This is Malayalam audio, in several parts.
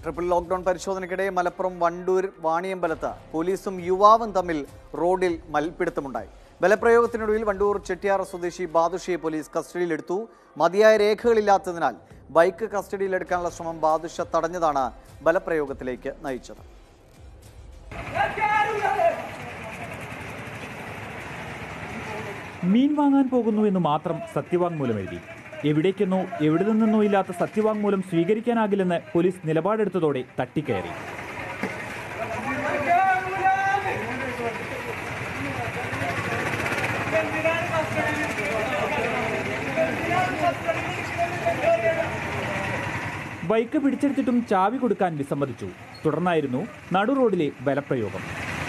ട്രിപ്പിൾ ലോക്ക്ഡൌൺ പരിശോധനയ്ക്കിടെ മലപ്പുറം വണ്ടൂർ വാണിയമ്പലത്ത് പോലീസും യുവാവും തമ്മിൽ റോഡിൽ മൽപ്പിടുത്തമുണ്ടായി ബലപ്രയോഗത്തിനൊടുവിൽ വണ്ടൂർ ചെട്ടിയാർ സ്വദേശി ബാദുഷയെ പോലീസ് കസ്റ്റഡിയിലെടുത്തു മതിയായ രേഖകളില്ലാത്തതിനാൽ ബൈക്ക് കസ്റ്റഡിയിലെടുക്കാനുള്ള ശ്രമം ബാദുഷ തടഞ്ഞതാണ് ബലപ്രയോഗത്തിലേക്ക് നയിച്ചത് മീൻ വാങ്ങാൻ പോകുന്നു എന്ന് മാത്രം സത്യവാങ്മൂലം എഴുതി എവിടേക്കെന്നോ എവിടെ നിന്നെന്നോ ഇല്ലാത്ത സത്യവാങ്മൂലം സ്വീകരിക്കാനാകില്ലെന്ന് പോലീസ് നിലപാടെടുത്തതോടെ തട്ടിക്കയറി ബൈക്ക് പിടിച്ചെടുത്തിട്ടും ചാവി കൊടുക്കാൻ വിസമ്മതിച്ചു തുടർന്നായിരുന്നു നടു റോഡിലെ ബലപ്രയോഗം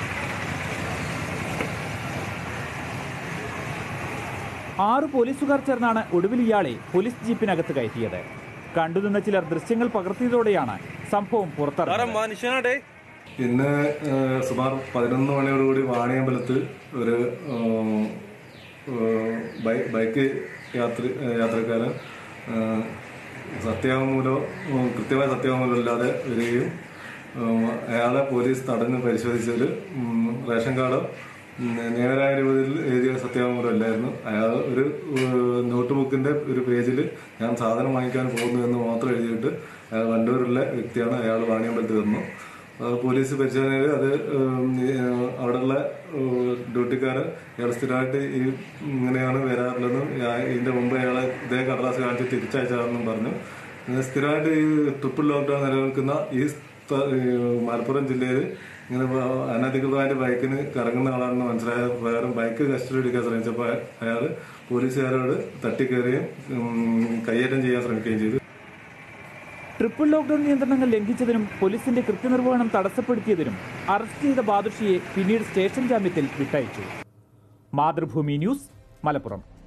ആറ് പോലീസുകാർ ചേർന്നാണ് ഒടുവിൽ ഇയാളെ പോലീസ് ജീപ്പിനകത്ത് കയറ്റിയത് കണ്ടുനിന്ന ചിലർ ദൃശ്യങ്ങൾ പകർത്തിയതോടെയാണ് സംഭവം പുറത്തിറങ്ങിയത് മനുഷ്യനാടേ ഇന്ന് ഏഹ്, സുമാർ പതിനൊന്ന് മണിയോടുകൂടി വാണിയമ്പലത്ത് ഒരു ഏഹ്, ഏഹ്, ബൈ- ബൈക്ക് യാത്ര യാത്രക്കാരൻ ഏഹ്, സത്യവാങ്മൂലം ഏഹ്, കൃത്യമായ സത്യവാങ്മൂലം ഇല്ലാതെ വരികയും ഏഹ്, അയാളെ പോലീസ് തടഞ്ഞ് പരിശോധിച്ചതിൽ ഉം, റേഷൻ കാർഡ് ഉം, നിയമപരമായ രൂപത്തിൽ എഴുതിയ സത്യവാങ്മൂലം അല്ലായിരുന്നു അയാൾ ഒരു ഏഹ്, നോട്ട് ബുക്കിന്റെ ഒരു പേജിൽ ഞാൻ സാധനം വാങ്ങിക്കാൻ പോകുന്നു എന്ന് മാത്രം എഴുതിയിട്ട് അയാൾ വണ്ടൂരിലെ വ്യക്തിയാണ് അയാൾ വാണിയമ്പലത്തിൽ വന്നു അത് പോലീസ് പരിശോധനയിൽ അത് ഉം, ഈ, ഏഹ്, അവിടെയുള്ള ഏഹ്, ഡ്യൂട്ടിക്കാര് ഇയാൾ സ്ഥിരമായിട്ട് ഈ ഇങ്ങനെയാണ് വരാറുള്ളതെന്നും ഞാൻ ഇതിന്റെ മുമ്പ് അയാളെ ഇതേ കടലാസ് കാണിച്ച് തിരിച്ചയച്ചാണെന്നും പറഞ്ഞു ഇങ്ങനെ സ്ഥിരമായിട്ട് ഈ ട്രിപ്പിൾ ലോക്ക്ഡൌൺ നിലനിൽക്കുന്ന ഈ സ്ഥ- ഈ മലപ്പുറം ജില്ലയിൽ ഇങ്ങനെ വ- അനധികൃതമായിട്ട് ബൈക്കിന് കറങ്ങുന്ന ആളാണെന്ന് മനസ്സിലായ പ്രകാരം ബൈക്ക് കസ്റ്റഡി എടുക്കാൻ ശ്രമിച്ചപ്പോൾ അയാൾ പോലീസുകാരോട് തട്ടിക്കയറുകയും ഉം, കയ്യേറ്റം ചെയ്യാൻ ശ്രമിക്കുകയും ചെയ്തു ട്രിപ്പിൾ ലോക്ക്ഡൌൺ നിയന്ത്രണങ്ങൾ ലംഘിച്ചതിനും പോലീസിന്റെ കൃത്യനിർവഹണം തടസ്സപ്പെടുത്തിയതിനും അറസ്റ്റ് ചെയ്ത ബാദുഷിയെ പിന്നീട് സ്റ്റേഷൻ ജാമ്യത്തിൽ വിട്ടയച്ചു മാതൃഭൂമി ന്യൂസ് മലപ്പുറം